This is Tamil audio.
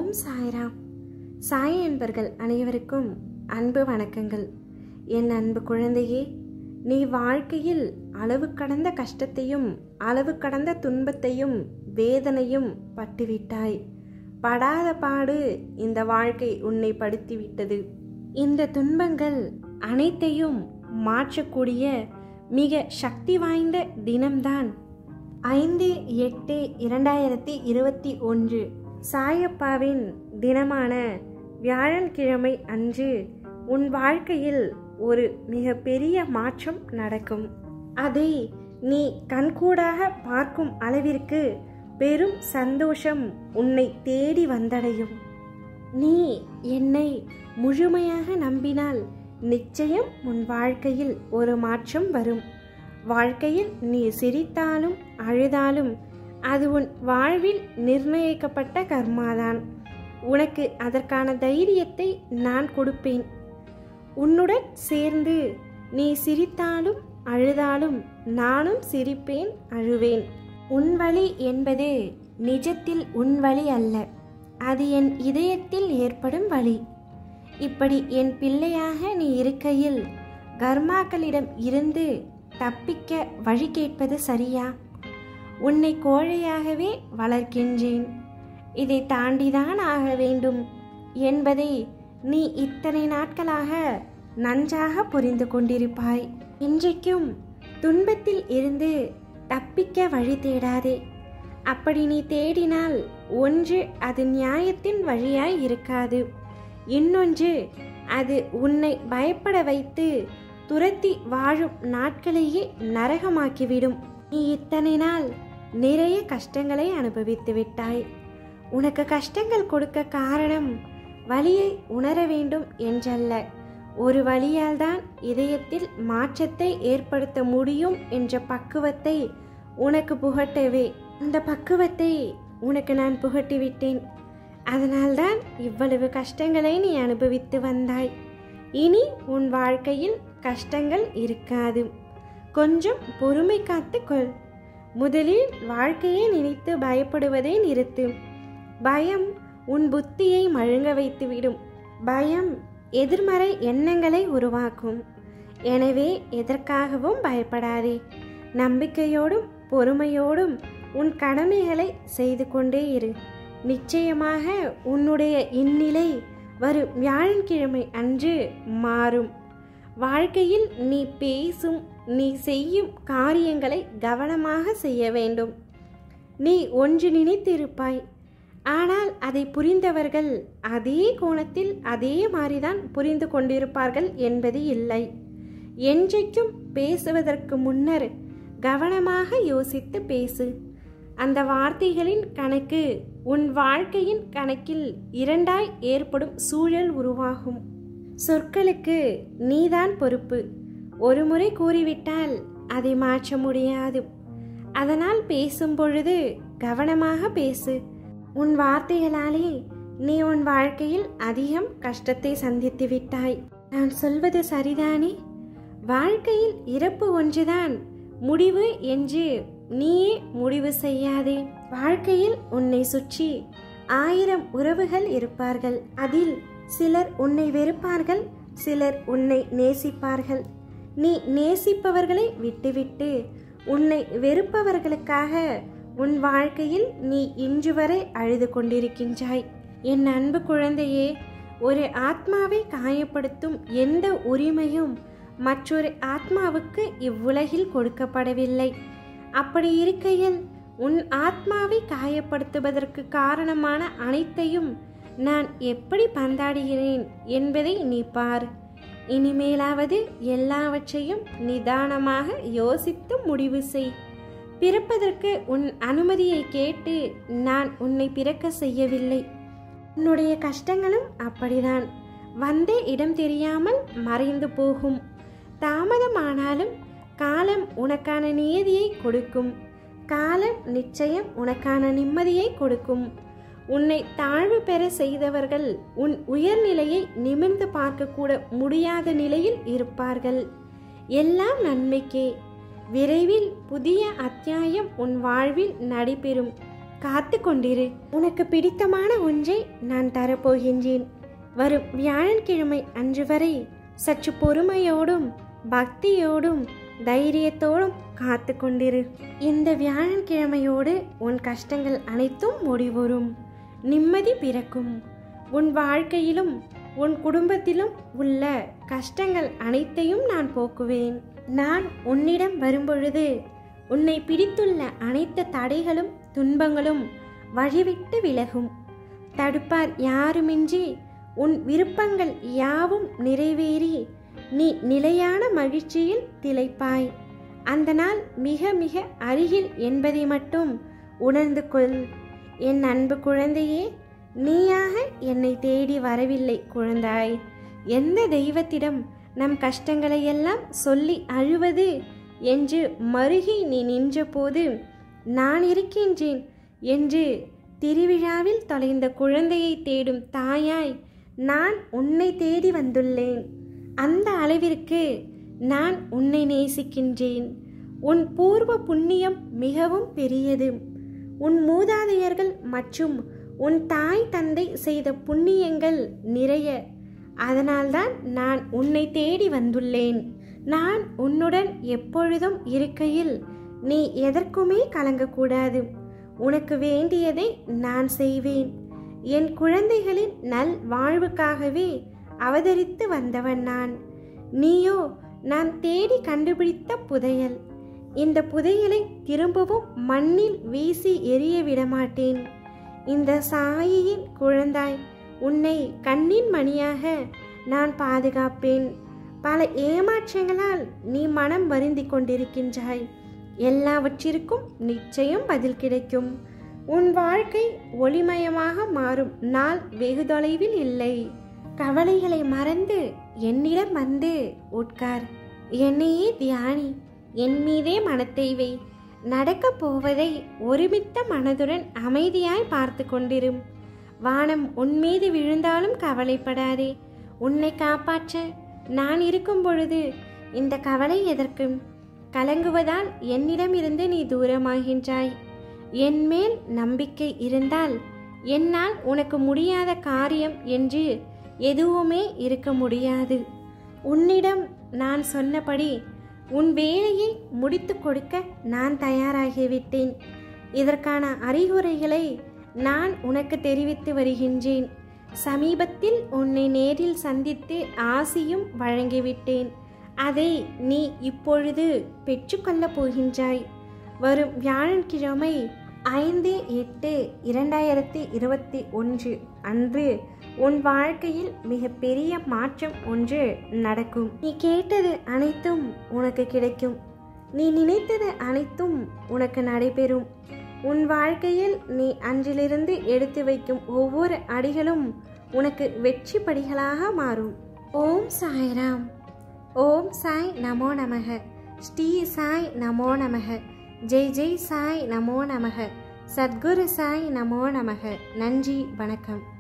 ஓம் சாய்ராம் சாய் என்பர்கள் அனைவருக்கும் அன்பு வணக்கங்கள் என் அன்பு குழந்தையே நீ வாழ்க்கையில் அளவு கடந்த கஷ்டத்தையும் அளவு கடந்த துன்பத்தையும் வேதனையும் பட்டுவிட்டாய் படாத பாடு இந்த வாழ்க்கை உன்னை படுத்திவிட்டது இந்த துன்பங்கள் அனைத்தையும் மாற்றக்கூடிய மிக சக்தி வாய்ந்த தினம்தான் ஐந்து எட்டு இரண்டாயிரத்தி இருபத்தி ஒன்று சாயப்பாவின் தினமான வியாழன்கிழமை அன்று உன் வாழ்க்கையில் ஒரு மிகப்பெரிய மாற்றம் நடக்கும் அதை நீ கண்கூடாக பார்க்கும் அளவிற்கு பெரும் சந்தோஷம் உன்னை தேடி வந்தடையும் நீ என்னை முழுமையாக நம்பினால் நிச்சயம் உன் வாழ்க்கையில் ஒரு மாற்றம் வரும் வாழ்க்கையில் நீ சிரித்தாலும் அழுதாலும் அது உன் வாழ்வில் நிர்ணயிக்கப்பட்ட கர்மாதான் உனக்கு அதற்கான தைரியத்தை நான் கொடுப்பேன் உன்னுடன் சேர்ந்து நீ சிரித்தாலும் அழுதாலும் நானும் சிரிப்பேன் அழுவேன் உன் வழி என்பது நிஜத்தில் உன் வழி அல்ல அது என் இதயத்தில் ஏற்படும் வழி இப்படி என் பிள்ளையாக நீ இருக்கையில் கர்மாக்களிடம் இருந்து தப்பிக்க வழி கேட்பது சரியா உன்னை கோழையாகவே வளர்க்கின்றேன் இதை தாண்டிதான் ஆக வேண்டும் என்பதை நீ இத்தனை நாட்களாக நன்றாக புரிந்து கொண்டிருப்பாய் இன்றைக்கும் துன்பத்தில் இருந்து தப்பிக்க வழி தேடாதே அப்படி நீ தேடினால் ஒன்று அது நியாயத்தின் வழியாய் இருக்காது இன்னொன்று அது உன்னை பயப்பட வைத்து துரத்தி வாழும் நாட்களையே நரகமாக்கிவிடும் நீ இத்தனை நாள் நிறைய கஷ்டங்களை அனுபவித்து விட்டாய் உனக்கு கஷ்டங்கள் கொடுக்க காரணம் வலியை உணர வேண்டும் என்றல்ல ஒரு வழியால் தான் இதயத்தில் மாற்றத்தை ஏற்படுத்த முடியும் என்ற பக்குவத்தை உனக்கு புகட்டவே அந்த பக்குவத்தை உனக்கு நான் புகட்டிவிட்டேன் அதனால்தான் இவ்வளவு கஷ்டங்களை நீ அனுபவித்து வந்தாய் இனி உன் வாழ்க்கையில் கஷ்டங்கள் இருக்காது கொஞ்சம் பொறுமை காத்துக்கொள் முதலில் வாழ்க்கையை நினைத்து பயப்படுவதை நிறுத்து பயம் உன் புத்தியை மழுங்க வைத்துவிடும் பயம் எதிர்மறை எண்ணங்களை உருவாக்கும் எனவே எதற்காகவும் பயப்படாதே நம்பிக்கையோடும் பொறுமையோடும் உன் கடமைகளை செய்து கொண்டே இரு நிச்சயமாக உன்னுடைய இந்நிலை வரும் வியாழன்கிழமை அன்று மாறும் வாழ்க்கையில் நீ பேசும் நீ செய்யும் காரியங்களை கவனமாக செய்ய வேண்டும் நீ ஒன்று நினைத்திருப்பாய் ஆனால் அதை புரிந்தவர்கள் அதே கோணத்தில் அதே மாதிரிதான் புரிந்து கொண்டிருப்பார்கள் என்பது இல்லை என்றைக்கும் பேசுவதற்கு முன்னர் கவனமாக யோசித்து பேசு அந்த வார்த்தைகளின் கணக்கு உன் வாழ்க்கையின் கணக்கில் இரண்டாய் ஏற்படும் சூழல் உருவாகும் சொற்களுக்கு நீதான் பொறுப்பு ஒரு முறை கூறிவிட்டால் அதை மாற்ற முடியாது அதனால் பேசும் பொழுது கவனமாக பேசு உன் வார்த்தைகளாலே நீ உன் வாழ்க்கையில் அதிகம் கஷ்டத்தை சந்தித்து விட்டாய் நான் சொல்வது சரிதானே வாழ்க்கையில் இறப்பு ஒன்றுதான் முடிவு என்று நீயே முடிவு செய்யாதே வாழ்க்கையில் உன்னை சுற்றி ஆயிரம் உறவுகள் இருப்பார்கள் அதில் சிலர் உன்னை வெறுப்பார்கள் சிலர் உன்னை நேசிப்பார்கள் நீ நேசிப்பவர்களை விட்டுவிட்டு உன்னை வெறுப்பவர்களுக்காக உன் வாழ்க்கையில் நீ இன்று வரை அழுது கொண்டிருக்கின்றாய் என் அன்பு குழந்தையே ஒரு ஆத்மாவை காயப்படுத்தும் எந்த உரிமையும் மற்றொரு ஆத்மாவுக்கு இவ்வுலகில் கொடுக்கப்படவில்லை அப்படி இருக்கையில் உன் ஆத்மாவை காயப்படுத்துவதற்கு காரணமான அனைத்தையும் நான் எப்படி பந்தாடுகிறேன் என்பதை நீ பார் இனிமேலாவது எல்லாவற்றையும் நிதானமாக யோசித்து முடிவு செய் பிறப்பதற்கு உன் அனுமதியை கேட்டு நான் உன்னை பிறக்க செய்யவில்லை உன்னுடைய கஷ்டங்களும் அப்படிதான் வந்த இடம் தெரியாமல் மறைந்து போகும் தாமதமானாலும் காலம் உனக்கான நியதியை கொடுக்கும் காலம் நிச்சயம் உனக்கான நிம்மதியை கொடுக்கும் உன்னை தாழ்வு பெற செய்தவர்கள் உன் உயர்நிலையை நிமிர்ந்து பார்க்கக்கூட முடியாத நிலையில் இருப்பார்கள் எல்லாம் நன்மைக்கே விரைவில் புதிய அத்தியாயம் உன் வாழ்வில் நடைபெறும் காத்து கொண்டிரு உனக்கு பிடித்தமான ஒன்றை நான் தரப்போகின்றேன் வரும் வியாழன்கிழமை அன்று வரை சற்று பொறுமையோடும் பக்தியோடும் தைரியத்தோடும் காத்து கொண்டிரு இந்த வியாழன்கிழமையோடு உன் கஷ்டங்கள் அனைத்தும் முடிவுறும் நிம்மதி பிறக்கும் உன் வாழ்க்கையிலும் உன் குடும்பத்திலும் உள்ள கஷ்டங்கள் அனைத்தையும் நான் போக்குவேன் நான் உன்னிடம் வரும்பொழுது உன்னை பிடித்துள்ள அனைத்து தடைகளும் துன்பங்களும் வழிவிட்டு விலகும் தடுப்பார் யாருமின்றி உன் விருப்பங்கள் யாவும் நிறைவேறி நீ நிலையான மகிழ்ச்சியில் திளைப்பாய் அந்த நாள் மிக மிக அருகில் என்பதை மட்டும் உணர்ந்து கொள் என் அன்பு குழந்தையே நீயாக என்னை தேடி வரவில்லை குழந்தாய் எந்த தெய்வத்திடம் நம் கஷ்டங்களையெல்லாம் சொல்லி அழுவது என்று மருகி நீ நின்றபோது நான் இருக்கின்றேன் என்று திருவிழாவில் தொலைந்த குழந்தையை தேடும் தாயாய் நான் உன்னை தேடி வந்துள்ளேன் அந்த அளவிற்கு நான் உன்னை நேசிக்கின்றேன் உன் பூர்வ புண்ணியம் மிகவும் பெரியது உன் மூதாதையர்கள் மற்றும் உன் தாய் தந்தை செய்த புண்ணியங்கள் நிறைய அதனால்தான் நான் உன்னை தேடி வந்துள்ளேன் நான் உன்னுடன் எப்பொழுதும் இருக்கையில் நீ எதற்குமே கலங்கக்கூடாது உனக்கு வேண்டியதை நான் செய்வேன் என் குழந்தைகளின் நல் வாழ்வுக்காகவே அவதரித்து வந்தவன் நான் நீயோ நான் தேடி கண்டுபிடித்த புதையல் இந்த புதையலை திரும்பவும் மண்ணில் வீசி எரிய விடமாட்டேன் இந்த சாயியின் குழந்தாய் உன்னை கண்ணின் மணியாக நான் பாதுகாப்பேன் பல ஏமாற்றங்களால் நீ மனம் வருந்தி கொண்டிருக்கின்றாய் எல்லாவற்றிற்கும் நிச்சயம் பதில் கிடைக்கும் உன் வாழ்க்கை ஒளிமயமாக மாறும் நாள் வெகு தொலைவில் இல்லை கவலைகளை மறந்து என்னிடம் வந்து உட்கார் என்னையே தியானி என் மீதே மனத்தை வை நடக்கப் போவதை ஒருமித்த மனதுடன் அமைதியாய் பார்த்து கொண்டிரும் வானம் உன்மீது விழுந்தாலும் கவலைப்படாதே உன்னை காப்பாற்ற நான் இருக்கும் பொழுது இந்த கவலை எதற்கு கலங்குவதால் என்னிடமிருந்து நீ தூரமாகின்றாய் என் மேல் நம்பிக்கை இருந்தால் என்னால் உனக்கு முடியாத காரியம் என்று எதுவுமே இருக்க முடியாது உன்னிடம் நான் சொன்னபடி உன் வேலையை முடித்து கொடுக்க நான் தயாராகிவிட்டேன் இதற்கான அறிகுறைகளை நான் உனக்கு தெரிவித்து வருகின்றேன் சமீபத்தில் உன்னை நேரில் சந்தித்து ஆசியும் வழங்கிவிட்டேன் அதை நீ இப்பொழுது பெற்றுக்கொள்ளப் போகின்றாய் வரும் வியாழக்கிழமை ஐந்து எட்டு இரண்டாயிரத்தி இருபத்தி ஒன்று அன்று உன் வாழ்க்கையில் மிகப்பெரிய மாற்றம் ஒன்று நடக்கும் நீ கேட்டது அனைத்தும் உனக்கு கிடைக்கும் நீ நினைத்தது அனைத்தும் உனக்கு நடைபெறும் உன் வாழ்க்கையில் நீ அன்றிலிருந்து எடுத்து வைக்கும் ஒவ்வொரு அடிகளும் உனக்கு வெற்றி படிகளாக மாறும் ஓம் சாய்ராம் ஓம் சாய் நமோ நமக ஸ்ரீ சாய் நமோ நமக ஜெய் ஜெய் சாய் நமோ நமக சத்குரு சாய் நமோ நமக நன்றி வணக்கம்